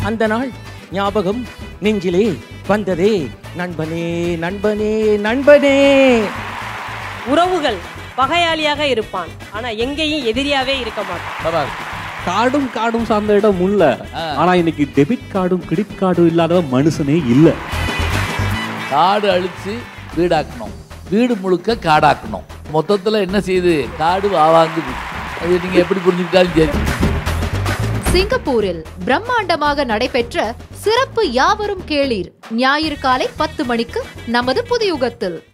அந்த நாள் ஞாபகம் நெஞ்சிலே வந்ததே நண்பனே நண்பனே நண்பனே உறவுகள் பகையாளியாக இருப்பான் ஆனா எங்கேயும் எதிரியாவே இருக்க மாட்டான் சபாஷ். கார்டும் கார்டும் சார்ந்த இடம் உள்ள ஆ. ஆனா இன்னைக்கு டெபிட் கார்டும் கிரெடிட் கார்டும் இல்லாத மனுஷனே இல்ல காடு அழிச்சு வீடாக்கணும் வீடு முழுக்க காடாக்கணும் மொத்தத்துல என்ன செய்யுது காடு வாவாங்குது அது நீங்க எப்படி புரிஞ்சுக்கிட்டாலும் சரி சிங்கப்பூரில் பிரம்மாண்டமாக நடைபெற்ற சிறப்பு யாவரும் கேளீர் ஞாயிறு காலை பத்து மணிக்கு நமது புதியுகத்தில்